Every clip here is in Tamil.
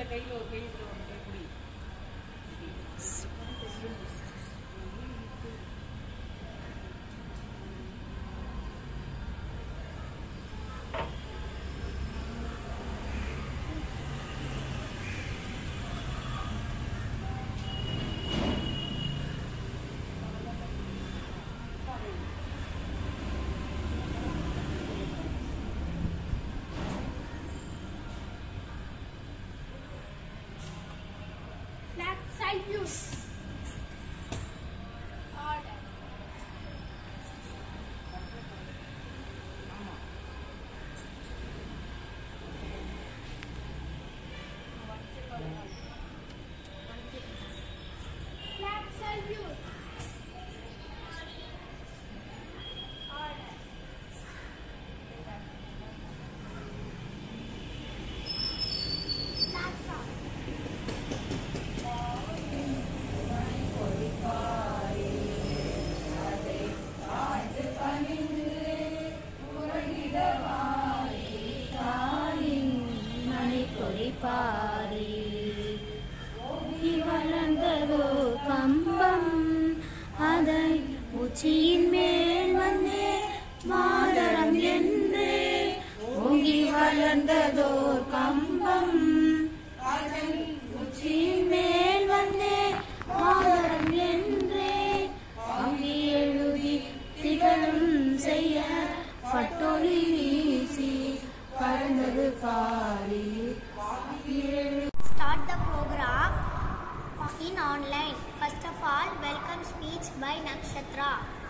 கையில் ஒரு கை இதுல ஒரு கை பிடி Flag salute. Order. Flag salute. Order. Flag song. மணிக்கொடிப்பாரி ஓங்கி வளர்ந்ததோ கம்பம் அதை உச்சியின் மேல் வந்தே மாதரம் என்று ஓங்கி வளர்ந்ததோ கம்பம் அதை உச்சியின் மேல் வந்தே மாதரம் என்றே அங்கி எழுதி திகழும் செய்ய பட்டொளி வீசி பறந்தது Pari Start the program in online. First of all, welcome speech by Nakshatra.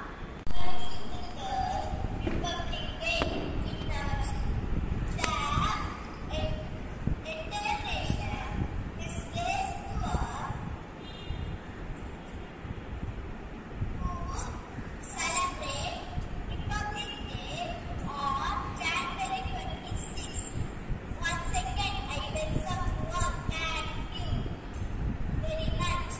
Celebrate Republic Day on January 26th. One second, I will come up. Thank you very much.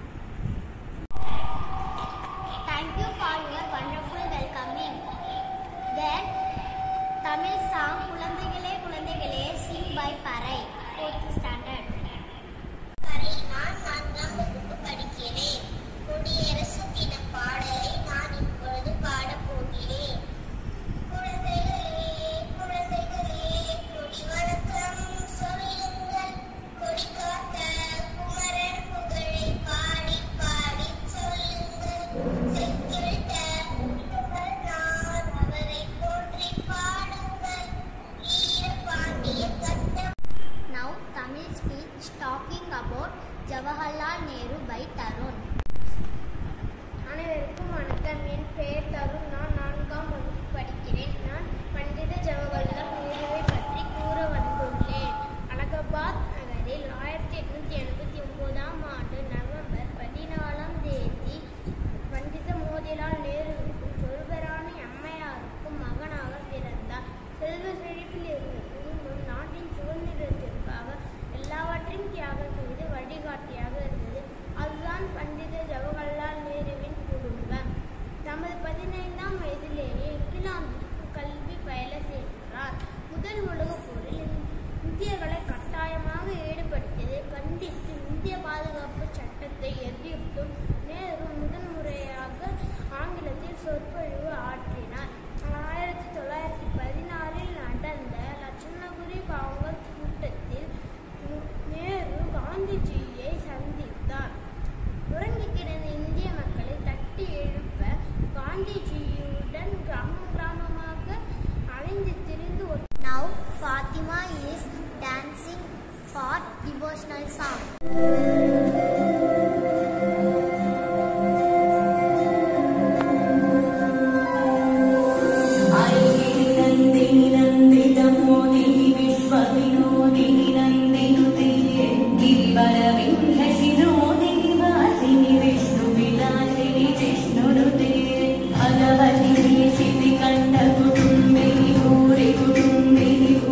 Thank you for your wonderful welcoming. Then, Tamil song குழந்தைகளே குழந்தைகளே sing by பறை fourth standard. பறை நான் நான்காம் வகுப்பு படிக்கிறேன் குடியரசு தின பாடலை நான் இப்பொழுது பாடப் போகிறேன் குழந்தைகளே குழந்தைகளே கொடி வணக்கம் சொல்லுங்கள் கொடி காத்த குமரன் புகழை பாடி பாடி சொல்லுங்கள் செக்கிட்ட புகழ் நான் அவரை போற்றி பாடுங்கள் ஈரபாண்டிய கட்ட Now Tamil speech talking about Jawaharlal Nehru by Tarun. அனைவருக்கும் வணக்கம் என் பெயர் தருண் நான் நான்காம் வகுப்பு படிக்கிறேன் நான் பண்டித ஜவஹர்லால் நேருவை பற்றி கூற வந்துள்ளேன் அலகாபாத் நகரில் ஆயிரத்தி எட்நூத்தி எழுபத்தி ஒன்பதாம் ஆண்டு நவம்பர் பதினாலாம் தேதி பண்டித மோதிலால் நேருவுக்கும் சொருபராணி அம்மையாருக்கும் மகனாக பிறந்தார் செல்வ செழிப்பில் இருந்த குடும்பம் நாட்டின் சுதந்திரத்திற்காக எல்லாவற்றையும் தியாகம் செய்து வழிகாட்டியாக இருந்தது அதுதான் பண்டித ஜவஹர்லால் நேருவின் குடும்பம் தமது பதினைந்தாம் வயதிலேயே இங்கிலாந்திற்கு கல்வி பயில சென்றார் முதல் உலகப் போரில் இந்தியர்களை கட்டாயமாக ஈடுபடுத்தியதை கண்டித்து இந்திய பாதுகாப்பு சட்டத்தை எதிர்த்தும் நேரு முதன் முறையாக ஆங்கிலத்தில் சொற்பொழிவு ஆற்றினார் ஆயிரத்தி தொள்ளாயிரத்தி பதினாறில் நடந்த லட்சுமணபுரி காங்கிரஸ் கூட்டத்தில் நேரு காந்திஜியை சந்தித்தார் உறங்கிக் கிடந்த இந்திய மக்களை தட்டி எழுப்ப காந்திஜியுடன் கிராமம் கிராமமாக அலைந்து திரிந்து ஒரு Now Fatima is dancing for devotional song. नन्दिनि नन्दितमोदिनि विश्वविनोदिनि नन्दिनुते गिरिवरविन्ध्यशिरोदिनि वासिनि विष्णुविलासिनि जिष्णुनुते भगवति देशिति कण्ठकुटुम्बिनि भूरि कुटुम्बिनि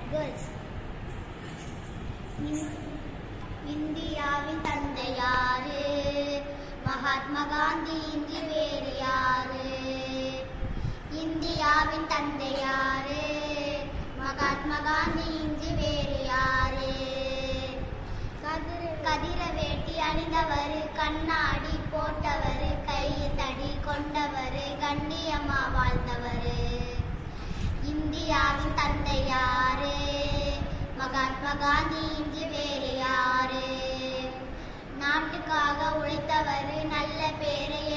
கேர்ள்ஸ் இந்தியாவின் தந்தை யாரு மகாத்மா காந்தி இன்றி வேறு யாரு இந்தியாவின் தந்தை யாரு மகாத்மா காந்தி இன்றி வேறு யாரு கதிர வேட்டி அணிந்தவர் கண்ணாடி போட்டவர் கையில் தடி கொண்டவர் கண்ணியமா வாழ்ந்தவர் இந்தியாவின் தந்தை யாரு மகாத்மா காந்தி இன்றி வேறு யாரு நாட்டுக்காக உழைத்தவர் நல்ல பேரை